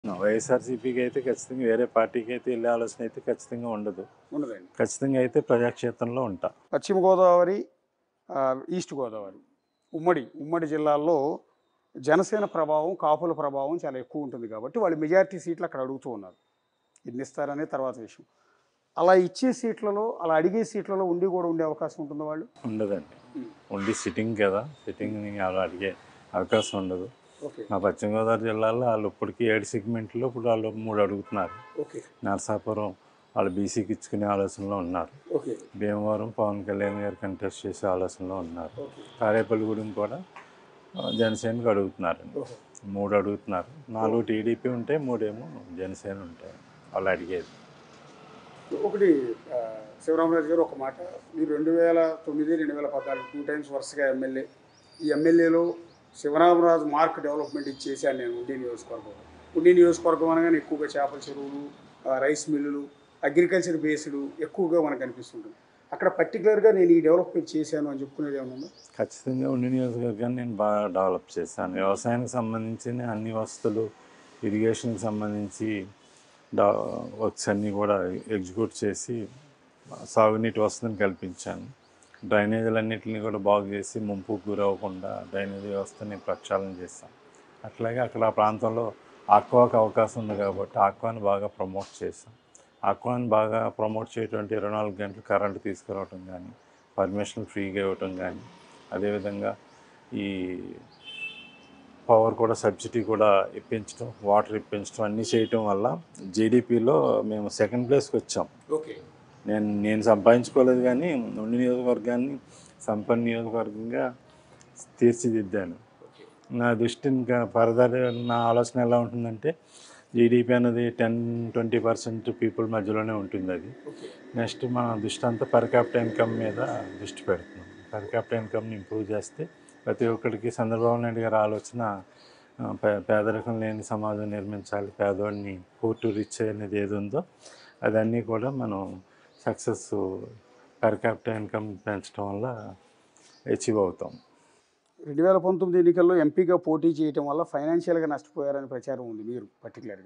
వైఎస్ఆర్సీపీకి అయితే ఖచ్చితంగా వేరే పార్టీకి అయితే వెళ్ళే ఆలోచన అయితే ఖచ్చితంగా ఉండదు ఉండదండి ఖచ్చితంగా అయితే ప్రజాక్షేత్రంలో ఉంటా పశ్చిమ గోదావరి ఆ, ఈస్ట్ గోదావరి ఉమ్మడి ఉమ్మడి జిల్లాల్లో జనసేన ప్రభావం కాపుల ప్రభావం చాలా ఎక్కువ ఉంటుంది కాబట్టి వాళ్ళు మెజారిటీ సీట్లు అక్కడ అడుగుతూ ఉన్నారు ఎన్ని ఇస్తారనే తర్వాత విషయం అలా ఇచ్చే సీట్లలో అలా అడిగే సీట్లలో ఉండి కూడా ఉండే అవకాశం ఉంటుంది వాళ్ళు ఉండదండి ఉం. ఉండి సిట్టింగ్ కదా సిట్టింగ్ అలా అడిగే అవకాశం ఉండదు ఓకే మా పశ్చిమ గోదావరి జిల్లాలో వాళ్ళు ఇప్పటికీ ఏడు సెగ్మెంట్లో ఇప్పుడు వాళ్ళు మూడు అడుగుతున్నారు ఓకే నరసాపురం వాళ్ళు బీసీకి ఇచ్చుకునే ఆలోచనలో ఉన్నారు ఓకే భీమవరం పవన్ కళ్యాణ్ గారు కంటెస్ట్ చేసే ఆలోచనలో ఉన్నారు ఓకే తాడేపల్లిగూడెం కూడా ఆ, జనసేనకు అడుగుతున్నారండి ఓహో మూడు అడుగుతున్నారు నాలుగు టీడీపీ ఉంటే మూడేమో జనసేన ఉంటాయి వాళ్ళు అడిగేది ఒకటి ఆ, శివరామరాజు గారు ఒక మాట మీరు రెండు వేల తొమ్మిది రెండు వేల పద్నాలుగు టూ టైమ్స్ వరుసగా ఎమ్మెల్యే ఈ ఎమ్మెల్యేలో శివరామరాజు మార్క్ డెవలప్మెంట్ ఇచ్చేసాను నేను ఉండి నియోజకవర్గం ఉండి నియోజకవర్గం అనగానే ఎక్కువగా చేపల చెరువులు ఆ, రైస్ మిల్లులు అగ్రికల్చర్ బేస్డ్ ఎక్కువగా మనకు అనిపిస్తుంటుంది అక్కడ పర్టికులర్గా నేను ఈ డెవలప్మెంట్ చేశాను అని చెప్పుకునేది ఏమైనా ఉందా ఖచ్చితంగా ఉండి నియోజకవర్గాన్ని నేను బాగా డెవలప్ చేశాను వ్యవసాయానికి సంబంధించిన అన్ని వస్తువులు ఇరిగేషన్కి సంబంధించి వర్క్స్ అన్నీ కూడా ఎగ్జిక్యూట్ చేసి సాగునీటి వసతిని కల్పించాను డ్రైనేజీలన్నింటినీ కూడా బాగు చేసి ముంపుకు గురవ్వకుండా డ్రైనేజీ వ్యవస్థని ప్రక్షాళన చేశాను అట్లాగే అక్కడ ఆ ప్రాంతంలో ఆక్వాకి అవకాశం ఉంది కాబట్టి ఆక్వాని బాగా ప్రమోట్ చేశాం ఆక్వాని బాగా ప్రమోట్ చేయటువంటి ఇరవై నాలుగు గంటలు కరెంటు తీసుకురావటం కానీ పర్మిషన్ ఫ్రీగా ఇవ్వటం కానీ అదేవిధంగా ఈ పవర్ కూడా సబ్సిడీ కూడా ఇప్పించడం వాటర్ ఇప్పించడం అన్నీ చేయటం వల్ల జీడిపిలో మేము సెకండ్ ప్లేస్కి వచ్చాం ఓకే నేను నేను సంపాదించుకోలేదు కానీ ఉండి నియోజకవర్గాన్ని సంపన్న నియోజకవర్గంగా తీర్చిదిద్దాను ఓకే నా దృష్టి ఇంకా ఫర్దర్ నా ఆలోచన ఎలా ఉంటుందంటే జీడిపి అనేది టెన్ ట్వంటీ పర్సెంట్ పీపుల్ మధ్యలోనే ఉంటుంది అది ఓకే నెక్స్ట్ మన దృష్టి అంతా పర్ క్యాపిటల్ ఇన్కమ్ మీద దృష్టి పెడుతున్నాం పర్ క్యాపిటల్ ఇన్కమ్ని ఇంప్రూవ్ చేస్తే ప్రతి ఒక్కరికి చంద్రబాబు నాయుడు గారి ఆలోచన ఆ, పే- పేదరికం లేని సమాజం నిర్మించాలి పేదవాడిని పూర్టు రిచ్ అనేది ఏది ఉందో అదన్నీ కూడా మనం సక్సెస్ పర్ క్యాపిటల్ ఇన్కమ్ పెంచడం వల్ల అచీవ్ అవుతాం రెండు వేల పంతొమ్మిది ఎన్నికల్లో ఎంపీగా పోటీ చేయటం వల్ల ఫైనాన్షియల్గా నష్టపోయారని ప్రచారం ఉంది మీరు పర్టికులర్గా